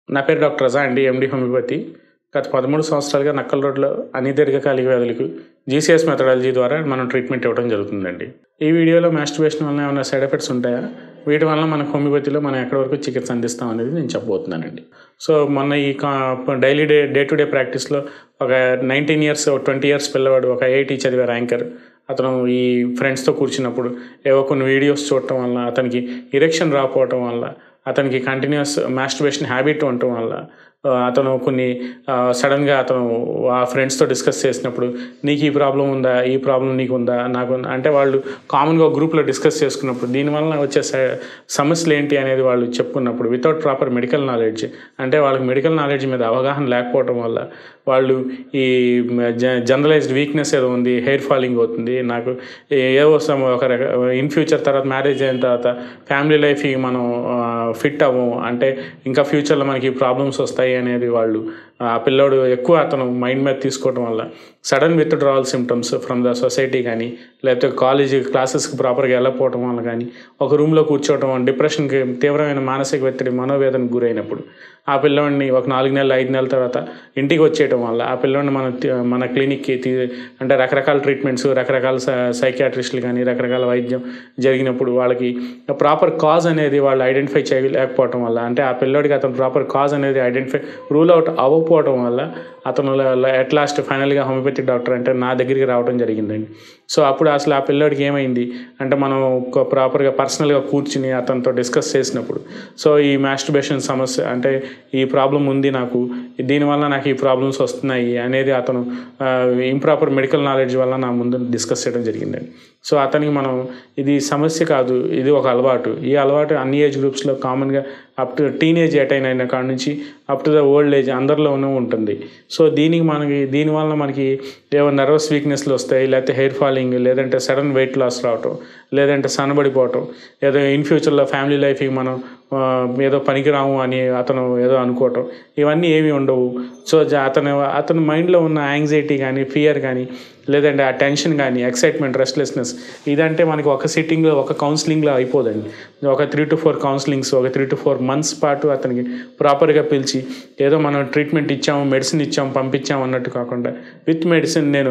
నా పేరు డాక్టర్ రజా అండి ఎండి హోమియోపతి గత పదమూడు సంవత్సరాలుగా నక్కల రోడ్లో అన్ని దీర్ఘకాలిక వ్యాధులకు జీసీఎస్ మెథడాలజీ ద్వారా మనం ట్రీట్మెంట్ ఇవ్వడం జరుగుతుందండి ఈ వీడియోలో మాస్టర్బేషన్ వల్ల ఏమైనా సైడ్ ఎఫెక్ట్స్ ఉంటాయా వీటి వల్ల మనకు హోమియోపతిలో మనం ఎక్కడి వరకు చికిత్స అందిస్తాం అనేది నేను చెప్పబోతున్నానండి సో మొన్న ఈ daily day day to day ప్రాక్టీస్లో ఒక నైన్టీన్ ఇయర్స్ ట్వంటీ ఇయర్స్ పిల్లవాడు ఒక ఐఐటి చదివే ర్యాంకర్ అతను ఈ ఫ్రెండ్స్తో కూర్చున్నప్పుడు ఏవో కొన్ని వీడియోస్ చూడటం వల్ల అతనికి ఇరెక్షన్ రాకపోవటం వల్ల అతనికి కంటిన్యూస్ మాస్టర్బేషన్ హ్యాబిట్ ఉండటం వల్ల ఆ, అతను కొన్ని సడన్గా అతను ఆ ఫ్రెండ్స్తో డిస్కస్ చేసినప్పుడు నీకు ఈ ప్రాబ్లం ఉందా ఈ ప్రాబ్లం నీకు ఉందా నాకు ఉందా అంటే వాళ్ళు కామన్గా గ్రూప్లో డిస్కస్ చేసుకున్నప్పుడు దీనివల్ల వచ్చే స- సమస్యలు ఏంటి అనేది వాళ్ళు చెప్పుకున్నప్పుడు వితౌట్ ప్రాపర్ మెడికల్ నాలెడ్జ్ అంటే వాళ్ళకి మెడికల్ నాలెడ్జ్ మీద అవగాహన లేకపోవడం వల్ల వాళ్ళు ఈ జనరలైజ్డ్ వీక్నెస్ ఏదో ఉంది హెయిర్ ఫాలింగ్ అవుతుంది నాకు ఏవో సమ ఒక రక ఇన్ ఫ్యూచర్ తర్వాత మ్యారేజ్ అయిన తర్వాత ఫ్యామిలీ లైఫ్కి మనం ఫిట్ అవ్వము అంటే ఇంకా ఫ్యూచర్లో మనకి ప్రాబ్లమ్స్ వస్తాయి అనేది వాళ్ళు ఆ పిల్లోడు ఎక్కువ అతను మైండ్ మీద తీసుకోవడం వల్ల sudden withdrawal symptoms from the society కానీ లేకపోతే కాలేజ్ క్లాసెస్కి ప్రాపర్గా వెళ్ళకపోవడం వల్ల కానీ ఒక రూమ్లో కూర్చోవడం వల్ల డిప్రెషన్కి తీవ్రమైన మానసిక ఒత్తిడి మనోవేదనకు గురైనప్పుడు ఆ పిల్లోడిని ఒక నాలుగు నెలలు ఐదు నెలల తర్వాత ఇంటికి వచ్చేయడం వల్ల ఆ పిల్లోడిని మన తి- మన క్లినిక్కి తీ అంటే రకరకాల ట్రీట్మెంట్స్ రకరకాల సైకియాట్రిస్టులు కానీ రకరకాల వైద్యం జరిగినప్పుడు వాళ్ళకి ప్రాపర్ కాజ్ అనేది వాళ్ళు ఐడెంటిఫై చేయలేకపోవడం వల్ల అంటే ఆ పిల్లోడికి అతను ప్రాపర్ కాజ్ అనేది ఐడెంటిఫై రూల్ అవుట్ అవ్వకపోవడం వల్ల అతను ఎట్ లాస్ట్ ఫైనల్గా హోమియోపతిక్ డాక్టర్ అంటే నా దగ్గరికి రావడం జరిగిందండి సో అప్పుడు అసలు ఆ పిల్లోడికి ఏమైంది అంటే మనం ఒక ప్రాపర్గా పర్సనల్గా కూర్చుని అతనితో డిస్కస్ చేసినప్పుడు సో ఈ మాస్టర్బేషన్ సమస్య అంటే ఈ ప్రాబ్లం ఉంది నాకు దీనివల్ల నాకు ఈ ప్రాబ్లమ్స్ వస్తున్నాయి అనేది అతను ఇంప్రాపర్ మెడికల్ నాలెడ్జ్ వల్ల నా ముందు డిస్కస్ చేయడం జరిగిందండి సో అతనికి మనం ఇది సమస్య కాదు ఇది ఒక అలవాటు ఈ అలవాటు అన్ని ఏజ్ గ్రూప్స్లో కామన్గా అప్ టు టీనేజ్ అటైన్ అయిన కాడ నుంచి up to the old age అందరిలోనూ ఉంటుంది సో దీనికి మనకి దీనివల్ల మనకి ఏవో నర్వస్ వీక్నెస్లు వస్తాయి లేకపోతే హెయిర్ ఫాలింగ్ లేదంటే సడన్ వెయిట్ లాస్ రావటం లేదంటే సన్నబడిపోవటం ఏదో ఇన్ ఫ్యూచర్లో ఫ్యామిలీ లైఫ్కి మనం ఆ, ఏదో పనికిరాము అని అతను ఏదో అనుకోవటం ఇవన్నీ ఏమీ ఉండవు సో జ- అతను అతని మైండ్లో ఉన్న యాంగ్జైటీ కానీ ఫియర్ కానీ లేదంటే ఆ టెన్షన్ కానీ ఎక్సైట్మెంట్ రెస్ట్లెస్నెస్ ఇదంటే మనకి ఒక సిట్టింగ్లో ఒక కౌన్సిలింగ్లో అయిపోదండి ఒక త్రీ టు ఫోర్ కౌన్సిలింగ్స్ ఒక త్రీ టు ఫోర్ మంత్స్ పాటు అతనికి ప్రాపర్గా పిలిచి ఏదో మనం ట్రీట్మెంట్ ఇచ్చాము మెడిసిన్ ఇచ్చాము పంపించాము అన్నట్టు కాకుండా విత్ మెడిసిన్ నేను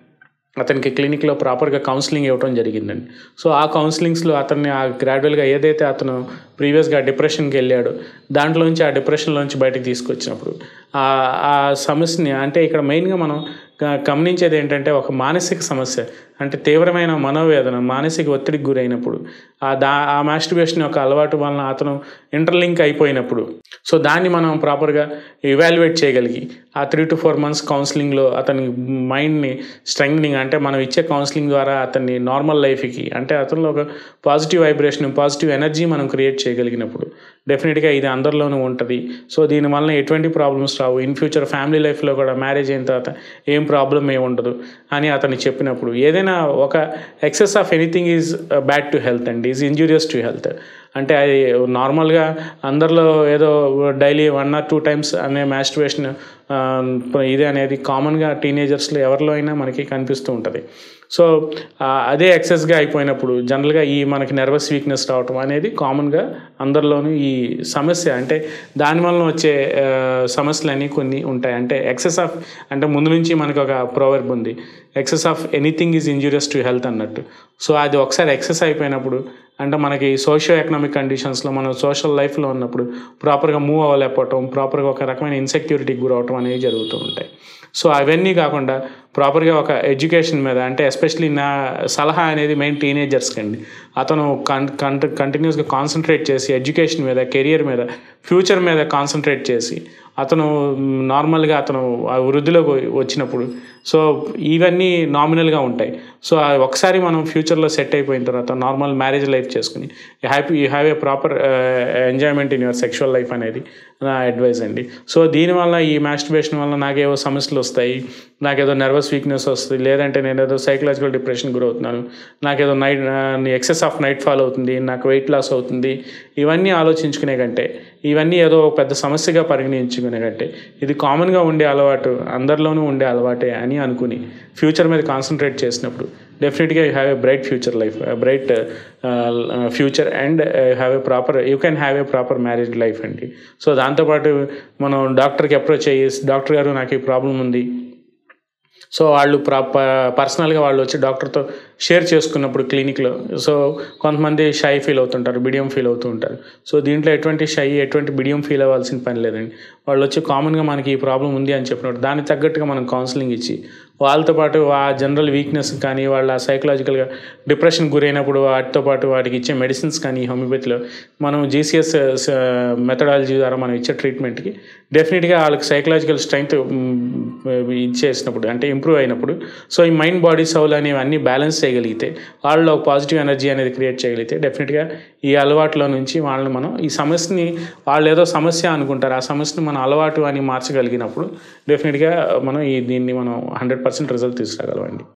అతనికి క్లినిక్లో ప్రాపర్గా కౌన్సిలింగ్ ఇవ్వడం జరిగిందండి సో ఆ కౌన్సిలింగ్స్లో అతన్ని ఆ గ్రాడ్యువల్గా ఏదైతే అతను ప్రీవియస్గా డిప్రెషన్కి వెళ్ళాడో దాంట్లోంచి ఆ డిప్రెషన్లోంచి బయటకు తీసుకొచ్చినప్పుడు ఆ ఆ సమస్యని అంటే ఇక్కడ మెయిన్గా మనం గ- గమనించేది ఏంటంటే ఒక మానసిక సమస్య అంటే తీవ్రమైన మనోవేదన మానసిక ఒత్తిడికి గురైనప్పుడు ఆ దా ఆ మాస్టర్బేషన్ యొక్క అలవాటు వలన అతను ఇంటర్లింక్ అయిపోయినప్పుడు సో దాన్ని మనం ప్రాపర్గా ఇవాల్యుయేట్ చేయగలిగి ఆ త్రీ టు ఫోర్ మంత్స్ కౌన్సిలింగ్లో అతని మైండ్ని స్ట్రెంగ్నింగ్ అంటే మనం ఇచ్చే కౌన్సిలింగ్ ద్వారా అతన్ని నార్మల్ లైఫ్కి అంటే అతనిలో ఒక పాజిటివ్ వైబ్రేషన్ పాజిటివ్ ఎనర్జీ మనం క్రియేట్ చేయగలిగినప్పుడు డెఫినెట్గా ఇది అందరిలోనూ ఉంటుంది సో దీనివల్ల ఎటువంటి ప్రాబ్లమ్స్ రావు ఇన్ ఫ్యూచర్ ఫ్యామిలీ లైఫ్లో కూడా మ్యారేజ్ అయిన తర్వాత ఏం ప్రాబ్లం ఏమి ఉండదు అని అతను చెప్పినప్పుడు ఏదైనా ఒక excess of anything is bad to health అండి ఈజ్ ఇంజూరియస్ టు హెల్త్ అంటే అది నార్మల్గా అందరిలో ఏదో daily one or two times అనే మాస్టర్బేషన్ ఇది అనేది కామన్గా టీనేజర్స్లో ఎవరిలో అయినా మనకి కనిపిస్తూ ఉంటుంది సో ఆ, అదే ఎక్సెస్గా అయిపోయినప్పుడు జనరల్గా ఈ మనకి నర్వస్ వీక్నెస్ రావటం అనేది కామన్గా అందరిలోనూ ఈ సమస్య అంటే దానివల్ల వచ్చే ఆ, సమస్యలు కొన్ని ఉంటాయి అంటే ఎక్సెస్ ఆఫ్ అంటే ముందు నుంచి మనకి ఒక ప్రోవర్బ్ ఉంది excess of anything is injurious to health అన్నట్టు సో అది ఒకసారి ఎక్సెస్ అయిపోయినప్పుడు అంటే మనకి సోషియో ఎకనామిక్ కండిషన్స్లో మనం సోషల్ లైఫ్లో ఉన్నప్పుడు ప్రాపర్గా మూవ్ అవ్వలేకపోవటం ప్రాపర్గా ఒక రకమైన ఇన్సెక్యూరిటీకి గురవటం అనేవి జరుగుతూ ఉంటాయి సో అవన్నీ కాకుండా ప్రాపర్గా ఒక ఎడ్యుకేషన్ మీద అంటే ఎస్పెషలీ నా సలహా అనేది మెయిన్ టీనేజర్స్కి అండి అతను కన్ కంట కంటిన్యూస్గా కాన్సన్ట్రేట్ చేసి ఎడ్యుకేషన్ మీద కెరియర్ మీద ఫ్యూచర్ మీద కాన్సన్ట్రేట్ చేసి అతను నార్మల్గా అతను ఆ వృద్ధిలోకి వచ్చినప్పుడు సో ఇవన్నీ నామినల్గా ఉంటాయి సో ఆ ఒకసారి మనం ఫ్యూచర్లో సెట్ అయిపోయిన తర్వాత నార్మల్ మ్యారేజ్ లైఫ్ చేసుకుని happy you have a proper enjoyment in your sexual life అనేది నా అడ్వైస్ అండి సో దీనివల్ల ఈ మాస్టర్బేషన్ వల్ల నాకేవో సమస్యలు వస్తాయి నాకేదో నర్వస్ వీక్నెస్ వస్తుంది లేదంటే నేను ఏదో సైకలాజికల్ డిప్రెషన్ గురవుతున్నాను నాకేదో night excess of night fall అవుతుంది నాకు వెయిట్ లాస్ అవుతుంది ఇవన్నీ ఆలోచించుకునే కంటే ఇవన్నీ ఏదో ఒక పెద్ద సమస్యగా పరిగణించుకునే కంటే ఇది కామన్గా ఉండే అలవాటు అందరిలోనూ ఉండే అలవాటే అని అనుకుని ఫ్యూచర్ మీద కాన్సన్ట్రేట్ చేసినప్పుడు డెఫినెట్గా you have a bright future life bright future and have a proper you can have a proper marriage life అండి సో దాంతోపాటు మనం డాక్టర్కి అప్రోచ్ అయ్యి డాక్టర్ గారు నాకు ఈ ప్రాబ్లం ఉంది సో వాళ్ళు ప్రా పర్సనల్గా వాళ్ళు వచ్చి డాక్టర్తో షేర్ చేసుకున్నప్పుడు క్లినిక్లో సో కొంతమంది షై ఫీల్ అవుతుంటారు బిడియం ఫీల్ అవుతూ ఉంటారు సో దీంట్లో ఎటువంటి షై ఎటువంటి బిడియం ఫీల్ అవ్వాల్సిన పని లేదండి వాళ్ళు వచ్చి కామన్గా మనకి ఈ ప్రాబ్లం ఉంది అని చెప్పినప్పుడు దానికి తగ్గట్టుగా మనం కౌన్సిలింగ్ ఇచ్చి వాళ్ళతో పాటు ఆ జనరల్ వీక్నెస్ కానీ వాళ్ళ సైకలాజికల్గా డిప్రెషన్ గురైనప్పుడు వాటితో పాటు వాటికి ఇచ్చే మెడిసిన్స్ కానీ హోమియోపతిలో మనం జీసీఎస్ మెథడాలజీ ద్వారా మనం ఇచ్చే ట్రీట్మెంట్కి డెఫినెట్గా వాళ్ళకి సైకలాజికల్ స్ట్రెంగ్త్ ఇచ్చేసినప్పుడు అంటే ఇంప్రూవ్ అయినప్పుడు సో ఈ మైండ్ బాడీ సౌల్ అనేవి అన్నీ బ్యాలెన్స్ చేయగలిగితే వాళ్ళలో ఒక పాజిటివ్ ఎనర్జీ అనేది క్రియేట్ చేయగలిగితే డెఫినెట్గా ఈ అలవాట్లో నుంచి వాళ్ళని మనం ఈ సమస్యని వాళ్ళు ఏదో సమస్య అనుకుంటారు ఆ సమస్యని మనం అలవాటు అని మార్చగలిగినప్పుడు డెఫినెట్గా మనం ఈ దీన్ని మనం హండ్రెడ్ పర్సెంట్ రిజల్ట్ తీసుకురాగలమండి